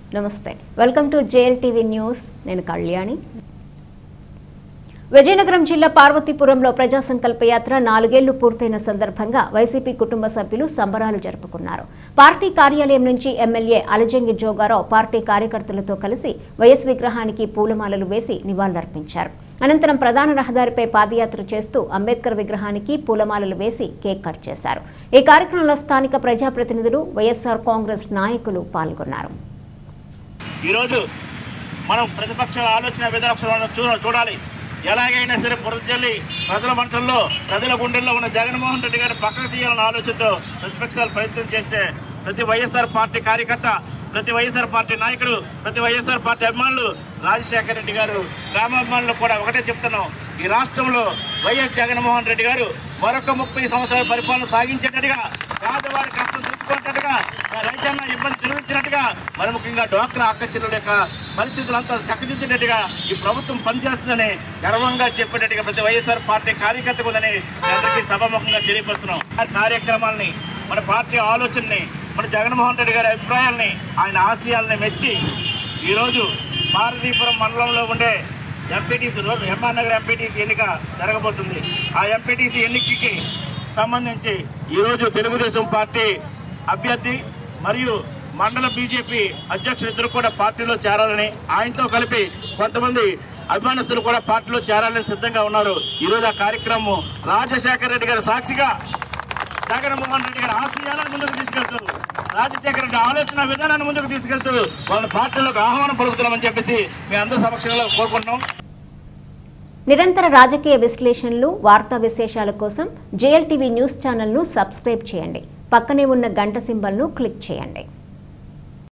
నమస్తే welcome to JL TV news నేను కళ్యాణి విజయనగరం జిల్లా పార్వతీపురంలో ప్రజా సంకల్ప యాత్ర నాలుగేళ్లు పూర్తయిన సందర్భంగా వైసీపీ కుటుంబ సభ్యులు సంబరాలు జరుపుకున్నారు పార్టీ కార్యాలయం నుంచి ఎమ్మెల్యే అలజంగి జోగారావు పార్టీ కార్యకర్తలతో కలిసి వైఎస్ విగ్రహానికి పూలమాలలు వేసి నివాళులర్పించారు అనంతరం ప్రధాన రహదారిపై పాదయాత్ర చేస్తూ అంబేద్కర్ విగ్రహానికి పూలమాలలు వేసి కేక్ కట్ చేశారు ఈ కార్యక్రమంలో స్థానిక ప్రజాప్రతినిధులు వైఎస్ఆర్ కాంగ్రెస్ నాయకులు పాల్గొన్నారు ఈరోజు మనం ప్రతిపక్షాల ఆలోచన విధానం చూ చూడాలి ఎలాగైనా సరే బురద జల్లి ప్రజల మనసుల్లో ప్రజల గుండెల్లో ఉన్న జగన్మోహన్ రెడ్డి గారిని పక్కకు తీయాలన్న ఆలోచనతో ప్రతిపక్షాలు ప్రయత్నం చేస్తే ప్రతి వైఎస్ఆర్ పార్టీ కార్యకర్త ప్రతి వైఎస్ఆర్ పార్టీ నాయకుడు ప్రతి వైఎస్ఆర్ పార్టీ అభిమానులు రాజశేఖర రెడ్డి గారు గ్రామాభిమానులు కూడా ఒకటే చెప్తున్నాం ఈ రాష్ట్రంలో వైఎస్ జగన్మోహన్ రెడ్డి గారు మరొక ముప్పై సంవత్సరాల పరిపాలన సాగించేటట్టుగా పేదవారి కష్టం తెలుసుకునేటట్టుగా రైతన్న ఇబ్బంది తొలగించినట్టుగా మరి ముఖ్యంగా డ్వాక్రా అక్క చెల్లెల యొక్క పరిస్థితులంతా చక్కదిద్దినట్టుగా ఈ ప్రభుత్వం పనిచేస్తుందని గర్వంగా చెప్పేటట్టుగా ప్రతి వైఎస్ఆర్ పార్టీ కార్యకర్త ఉందని అందరికీ సభాముఖంగా తెలియపరుస్తున్నాం ఆ కార్యక్రమాలని మన పార్టీ ఆలోచనని మన జగన్మోహన్ రెడ్డి గారి అభిప్రాయాల్ని ఆయన ఆశయాల్ని మెచ్చి ఈరోజు పార్వతీపురం మండలంలో ఉండే ఎంపీటీసీ ఎంఆర్ నగర్ ఎంపీటీసీ ఎన్నిక జరగబోతుంది ఆ ఎంపీటీసీ ఎన్నికకి సంబంధించి ఈరోజు తెలుగుదేశం పార్టీ అభ్యర్థి మరియు మండల బీజేపీ అధ్యక్షులు ఇద్దరు కూడా పార్టీలో చేరాలని ఆయనతో కలిపి కొంతమంది అభిమానస్తులు కూడా పార్టీలో చేరాలని సిద్ధంగా ఉన్నారు ఈరోజు ఆ కార్యక్రమం రాజశేఖర రెడ్డి గారి సాక్షిగా జగన్మోహన్ రెడ్డి గారి ఆశయాలను ముందుకు తీసుకెళ్తూ రాజశేఖర రెడ్డి ఆలోచన విధానాన్ని ముందుకు తీసుకెళ్తూ వాళ్ళ పార్టీలకు ఆహ్వానం పలుకుతున్నామని చెప్పేసి మీ అందరి సమక్షంలో కోరుకుంటున్నాం నిరంతర రాజకీయ విశ్లేషణలు వార్తా విశేషాల కోసం జేఎల్ టీవీ న్యూస్ ఛానల్ను సబ్స్క్రైబ్ చేయండి పక్కనే ఉన్న గంట సింబల్ను క్లిక్ చేయండి